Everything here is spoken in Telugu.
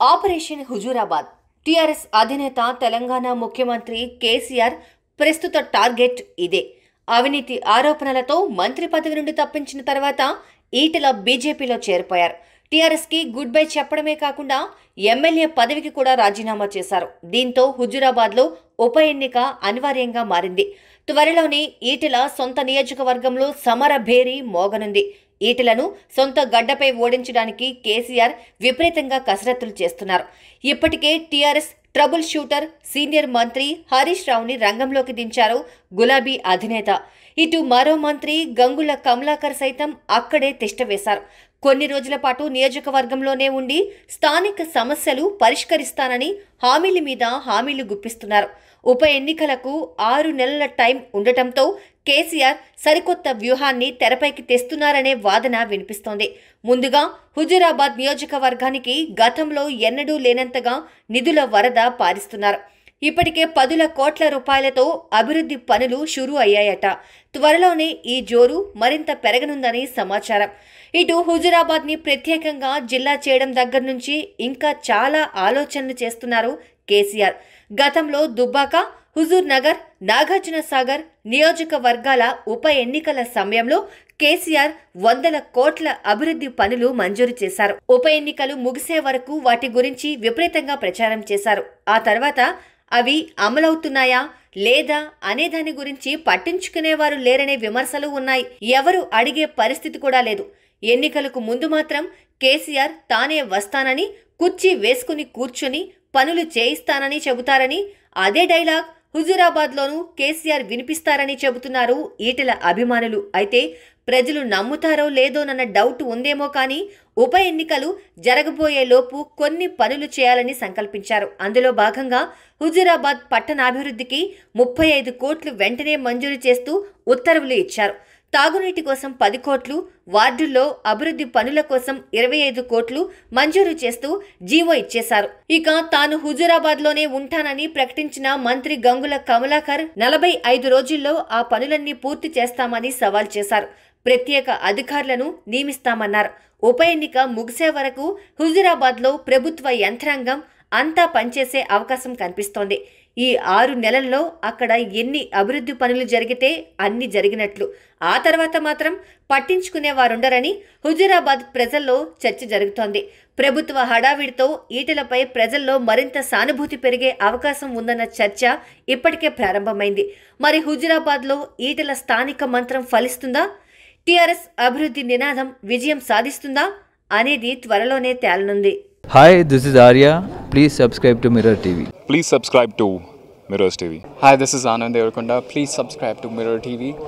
ఆపరేషన్ హుజూరాబాద్ టీఆర్ఎస్ అధినేత తెలంగాణ ముఖ్యమంత్రి కేసీఆర్ ప్రస్తుత టార్గెట్ ఇదే అవినీతి ఆరోపణలతో మంత్రి పదవి నుండి తప్పించిన తర్వాత ఈటెల బీజేపీలో చేరిపోయారు టీఆర్ఎస్ కి గుడ్ బై చెప్పడమే కాకుండా ఎమ్మెల్యే పదవికి కూడా రాజీనామా చేశారు దీంతో హుజూరాబాద్ లో ఉప ఎన్నిక అనివార్యంగా మారింది త్వరలోనే ఈటెల సొంత నియోజకవర్గంలో సమర భేరీ మోగనుంది ఈటెలను సొంత గడ్డపై ఓడించడానికి కేసీఆర్ విపరీతంగా కసరత్తులు చేస్తున్నారు ఇప్పటికే టీఆర్ఎస్ ట్రబుల్ షూటర్ సీనియర్ మంత్రి హరీష్ రావుని రంగంలోకి దించారు గులాబీ అధినేత ఇటు మరో మంత్రి గంగుల కమలాకర్ సైతం అక్కడే తిష్టవేశారు కొన్ని రోజుల పాటు నియోజకవర్గంలోనే ఉండి స్థానిక సమస్యలు పరిష్కరిస్తానని హామీల మీద హామీలు గుప్పిస్తున్నారు ఉప ఎన్నికలకు ఆరు నెలల టైం ఉండటంతో కేసీఆర్ సరికొత్త వ్యూహాన్ని తెరపైకి తెస్తున్నారనే వాదన వినిపిస్తోంది ముందుగా హుజూరాబాద్ నియోజకవర్గానికి గతంలో ఎన్నడూ లేనంతగా నిధుల వరద పారిస్తున్నారు ఇప్పటికే పదుల కోట్ల రూపాయలతో అభివృద్ధి పనులు షురూ అయ్యాయట త్వరలోనే ఈ జోరు మరింత పెరగనుందని సమాచారం ఇటు హుజూరాబాద్ ని ప్రత్యేకంగా జిల్లా చేయడం దగ్గర నుంచి ఇంకా చాలా ఆలోచనలు చేస్తున్నారు కేసీఆర్ గతంలో దుబ్బాక హుజూర్ నగర్ నాగార్జున సాగర్ నియోజకవర్గాల ఉప ఎన్నికల సమయంలో కేసీఆర్ వందల కోట్ల అభివృద్ధి పనులు మంజూరు చేశారు ఉప ఎన్నికలు ముగిసే వరకు వాటి గురించి విపరీతంగా ప్రచారం చేశారు ఆ తర్వాత అవి అమలవుతున్నాయా లేదా అనే దాని గురించి పట్టించుకునేవారు లేరనే విమర్శలు ఉన్నాయి ఎవరు అడిగే పరిస్థితి కూడా లేదు ఎన్నికలకు ముందు మాత్రం కేసీఆర్ తానే వస్తానని కుర్చీ వేసుకుని కూర్చొని పనులు చేయిస్తానని చెబుతారని అదే డైలాగ్ హుజూరాబాద్లోనూ కేసీఆర్ వినిపిస్తారని చెబుతున్నారు ఈటెల అభిమానులు అయితే ప్రజలు నమ్ముతారో లేదోనన్న డౌట్ ఉందేమో కానీ ఉప ఎన్నికలు జరగబోయే లోపు కొన్ని పనులు చేయాలని సంకల్పించారు అందులో భాగంగా హుజూరాబాద్ పట్టణాభివృద్ధికి ముప్పై ఐదు కోట్లు వెంటనే మంజూరు చేస్తూ ఉత్తర్వులు ఇచ్చారు తాగునీటి కోసం పది కోట్లు వార్డుల్లో అభివృద్ధి పనుల కోసం ఇరవై ఐదు కోట్లు మంజూరు చేస్తూ జీవో ఇచ్చేశారు ఇక తాను హుజూరాబాద్ లోనే ఉంటానని ప్రకటించిన మంత్రి గంగుల కమలాకర్ నలభై ఐదు రోజుల్లో ఆ పనులన్నీ పూర్తి చేస్తామని సవాల్ చేశారు ప్రత్యేక అధికారులను నియమిస్తామన్నారు ఉప ఎన్నిక ముగిసే వరకు హుజూరాబాద్ లో ప్రభుత్వ యంత్రాంగం అంతా పనిచేసే అవకాశం కనిపిస్తోంది ఈ ఆరు నెలల్లో అక్కడ ఎన్ని అభివృద్ధి పనులు జరిగితే అన్ని జరిగినట్లు ఆ తర్వాత మాత్రం పట్టించుకునే వారుండరని హుజూరాబాద్ ప్రజల్లో చర్చ జరుగుతోంది ప్రభుత్వ హడావిడితో ఈటలపై ప్రజల్లో మరింత సానుభూతి పెరిగే అవకాశం ఉందన్న చర్చ ఇప్పటికే ప్రారంభమైంది మరి హుజూరాబాద్లో ఈటల స్థానిక మంత్రం ఫలిస్తుందా టీఆర్ఎస్ అభివృద్ధి నినాదం విజయం సాధిస్తుందా అనేది త్వరలోనే తేలనుంది Hi, this is Arya. Please subscribe to Mirror TV. Please subscribe to Mirrors TV. Hi, this is Anand Devarkonda. Please subscribe to Mirror TV.